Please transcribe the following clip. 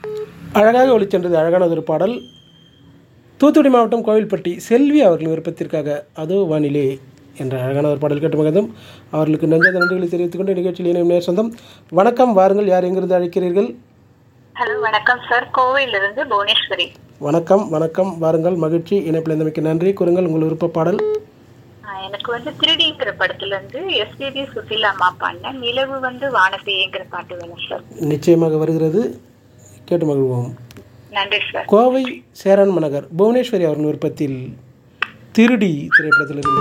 அழகாக ஒளிச்சென்றது அழகானது ஒரு பாடல் தூத்துக்குடி மாவட்டம் கோவில்பட்டி செல்வி அவர்களின் விருப்பத்திற்காக அதோ வானிலே என்ற அழகான ஒரு பாடல் கேட்டு மகதும் அவர்களுக்கு நெஞ்ச நன்றிகளை தெரிவித்துக் கொண்டு நிகழ்ச்சியில் இணையும் நேர் சொந்தம் வணக்கம் வாருங்கள் யார் எங்கிருந்து அழைக்கிறீர்கள் ஹலோ வணக்கம் சார் கோவையிலிருந்து புவனேஸ்வரி வணக்கம் வணக்கம் வாருங்கள் மகிழ்ச்சி இணைப்பில் இருந்தமைக்கு நன்றி கூறுங்கள் உங்கள் விருப்ப பாடல் ஆஹ் எனக்கு வந்து திருடிங்கிற படத்துல இருந்து எஸ்பிபி சுசிலா அம்மா பாடின நிலவு வந்து வானத்தையேங்கிற பாட்டு வேணும் சார் நிச்சயமாக வருகிறது கேட்டு மகிழ்வோம் நன்றி சார் கோவை சேரன் மனகர் புவனேஸ்வரி அவர்கள் விருப்பத்தில் திருடி திரைப்படத்திலிருந்து